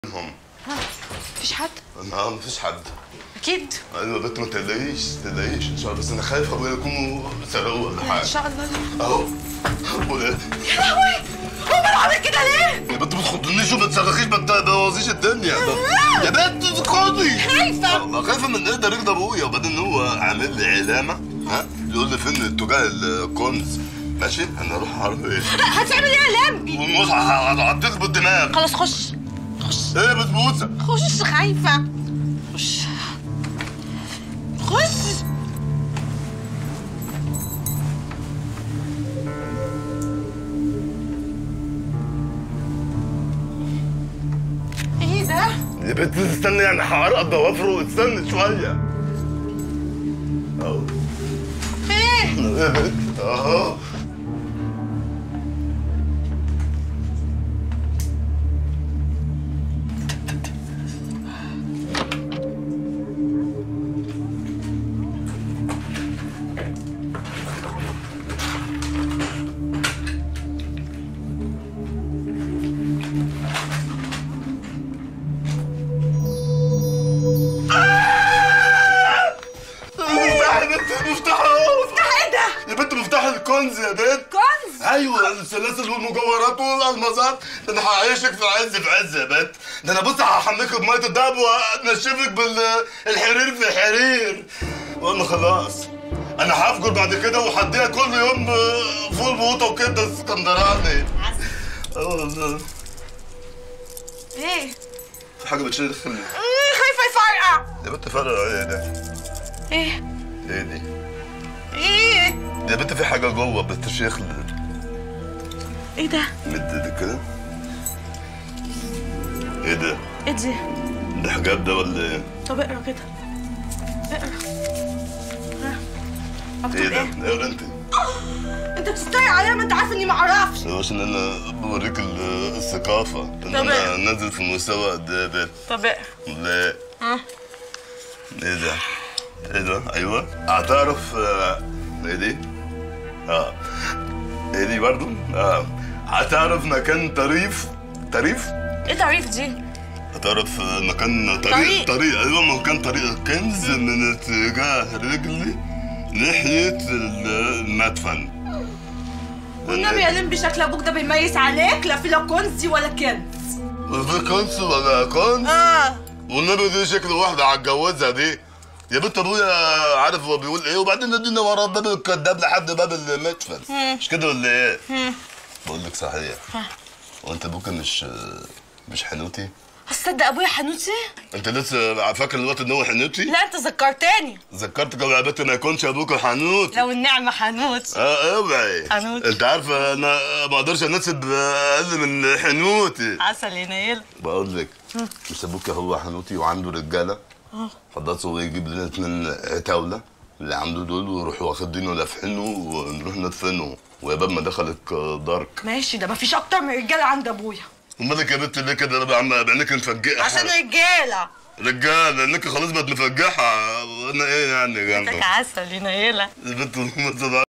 هم مفيش حد اه مفيش حد اكيد ايوه يا بنت ما تقلقيش ما تقلقيش ان شاء الله بس انا خايف ابويا يكونوا سرقوا ولا ان حاجه شاء الله اهو ولادي يا لهوي هو انا عامل كده ليه يا بنت ما تخضنيش وما تصرخيش ما تبوظيش الدنيا يا بنت اسكتي خايفة. ما خايفه من ايه ده رجل ابويا وبعدين هو عامل لي علامه ها يقول لي فين تجاه الكنز ماشي انا اروح اعرف ايه هتعمل ايه يا لمبي والمصحف هعطيك بالدماغ خلاص خش خش ايه بتبوسه خش خايفة خش خش ايه ده؟ يا بنت استنى يعني هعرق ضوافره استنى شويه اهو ايه؟ يا بنت اهو مفتاح يا بنت المفتاح اهو ايه ده؟ يا بنت مفتاح الكنز يا بنت كنز؟ ايوه السلاسل والمجوهرات والالمازات ده انا هعيشك في عز في عز يا بنت ده انا بص هحميك بميه الدهب وانشفك بالحرير في حرير وانا خلاص انا هفجر بعد كده وهديها كل يوم فول بوطه وكده اسكندراني اه والله ايه؟ في حاجه بتشيل الخل ايه خايفة يفرقع يا بنت فرق ايه ده ايه؟ ايه دي ايه؟ يا بنت في حاجه جوه بتشيخ ايه ده؟ مد ايدك كده ايه ده ايه دي؟ ده حجاب ده ولا ايه طب اقرا كده اقرا ها. مكتوب ايه ده ايه؟ اقرا انت انت بتستريق عليا ما انت عارف اني ما اعرفش يا باشا ان انا بوريك ال- الثقافة ان طب انا إيه؟ نازل في مستوى قد ايه ده طب اقرا لا ها ايه ده ايه ده ايوه هتعرف آه، ايه دي اه ايه دي برضو اه هتعرف مكان طريف طريف ايه تعريف دي؟ هتعرف آه، مكان طريق طريق. طريق ايوه مكان طريق الكنز من اتجاه رجلي ناحية ال- المدفن والنبي يا لمبي شكل ابوك ده بيميز عليك لا في لا كنز ولا كنز في كنز ولا كنز اه والنبي دي شكل واحدة هتجوزها دي يا بنت ابويا عارف هو بيقول ايه وبعدين ادينا ورا باب الكداب لحد باب المدفن مش كده ولا ايه؟ بقول لك صحيح هو انت ابوك مش مش حنوتي؟ هتصدق ابويا حنوتي؟ انت لسه فاكر الوقت ان هو حنوتي؟ لا انت ذكرتني ذكرتك يا بنت ما يكونش ابوك حنوت لو النعمة حنوت اه اوعي حنوت. انت عارفه انا ما اقدرش انسب اقل من حنوتي عسل ينيل بقول لك مش ابوك هو حنوتي وعنده رجاله خلاص هو يجيب لنا اتنين عتاوله اللي عنده دول ويروحوا واخدينه لافحينه ونروح ندفنه ويا باب ما دخلك دارك ماشي ده مفيش اكتر من رجاله عند ابويا امالك يا بنت ليه كده بقى عم بعينك مفجعه عشان رجاله رجاله انك خلاص بقت مفجعه وانا ايه يعني انت جنبك عسل ينيلة البنت ما